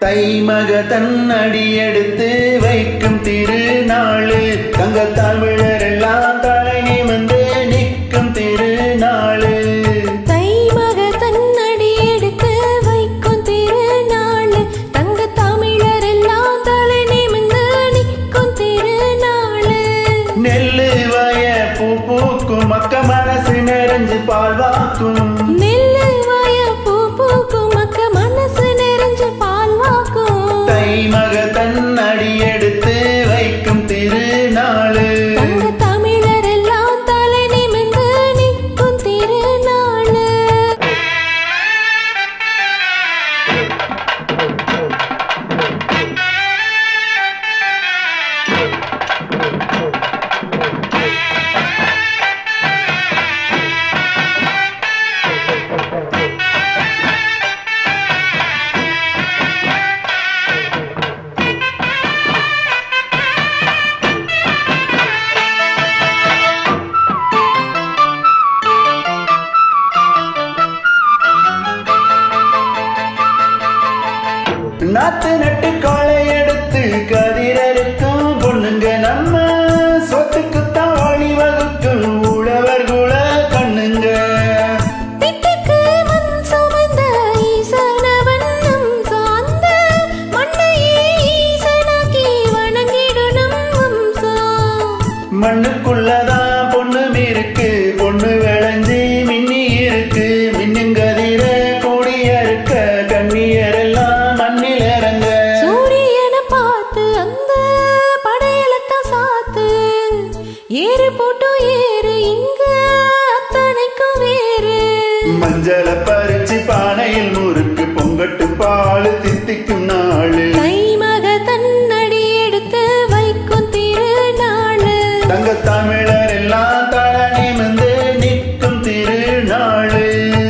தைமக தன்னடி எடுத்து வைக்கும் திருநாளு தங்க தமிழர் எல்லாம் தலை நிமிர்ந்து நிற்கும் திருநாளு தைமக தன்னடி எடுத்து வைக்கும் திருநாள் தங்க தமிழர் எல்லாம் தலை நிமிர்ந்து நிற்கும் திருநாள் நெல்லு வய பூ பூக்கும் மக்க மனசு நிறைஞ்சு பால் வாக்கும் நெல்லு வய பூ பூக்கும் மக்க மனசு நிறைஞ்சு பால் வாக்கும் தைமக தன்னடி எடுத்து வைக்கும் திருநாளு தங்க தமிழர் எல்லாம் தலை நிமிர்ந்து நிற்கும் திருநாள் நாத்து நட்டு காளை எடுத்து கதிரறுக்கும் பொண்ணுங்க நம்ம சொத்துக்குத்தான் வழி வகுக்கும் உழவர் குல கண்ணுங்க திட்டுக்கு மண் சுமந்த ஈசனவன் நம் சார்ந்த மண்ணையே ஈசனாக்கி வணங்கிடும் நம் வம்சம். மண்ணுக்குள்ளதான் பொண்ணு இருக்கு பொண்ணு விளைஞ்சி மின்னி இருக்கு மின்னுங்கதிர கூடிய இருக்க கண்ணியர் எல்லாம் மண்ணில் இறங்க சூரியனை பார்த்து அந்த படையலத்தான் சாத்து ஏறு போட்டு ஏறு இங்க அத்தனைக்கும் வேறு மஞ்சள பறிச்சு பானையில் முறுக்கு பொங்கட்டு பால் தித்திக்கும் நாளு தைமக தன்னடி எடுத்து வைக்கும் திருநாள் தங்க தமிழர் எல்லாம் தல நிமிர்ந்து நிற்கும் திருநாளு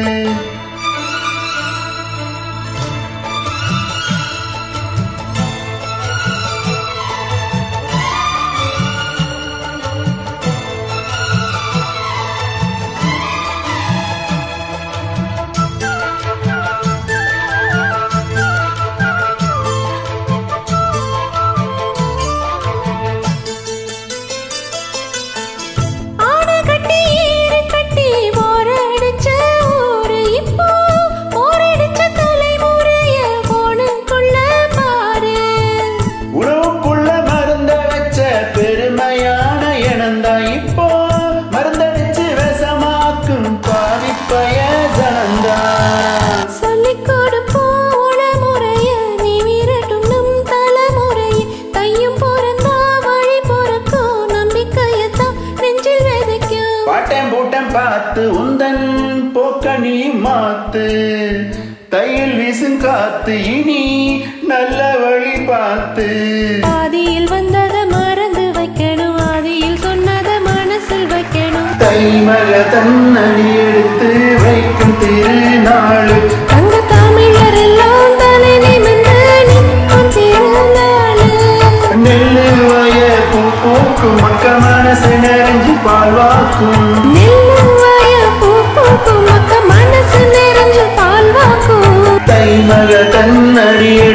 ஆனை கட்டி ஏறு கட்டி போரடிச்ச ஊரு இப்போ போரடிச்ச தலைமுறைய போனுக்குள்ள பாரு உணவுக்குள்ள மருந்த வச்ச பெருமையான இனந்தா இப்போ மருந்தடிச்சு விஷமாக்கும் பாவிப்பய ஜனந்தா சொல்லிக் கொடுப்போம் உளமுறைய நீ விரட்டும் நம் தலைமுறைய தையும் பிறந்தா வழி பிறக்கும் நம்பிக்கையத்தான் நெஞ்சில் விதைக்கும் பாட்டம் பூட்டம் பார்த்து உந்தன் போக்க நீ மாத்து தையில் வீசும் காத்து இனி நல்ல வழி பார்த்து ஆதியில் வந்ததை மறந்து வைக்கணும் ஆதியில் சொன்னதை மனசில் வைக்கணும் தைமக தன்னடி எடுத்து வைக்கும் திருநாளு தங்க தமிழர் எல்லாம் தலை நிமிர்ந்து நிற்கும் திருநாள் நெல்லு வய பூ பூக்கும் மக்க மனசு நிறைஞ்சு பால் வாக்கும் நெல்லும் வய பூ பூக்கும் மக்க மனசு நிறைஞ்சு பால் வாக்கும் தைமக தன்னடி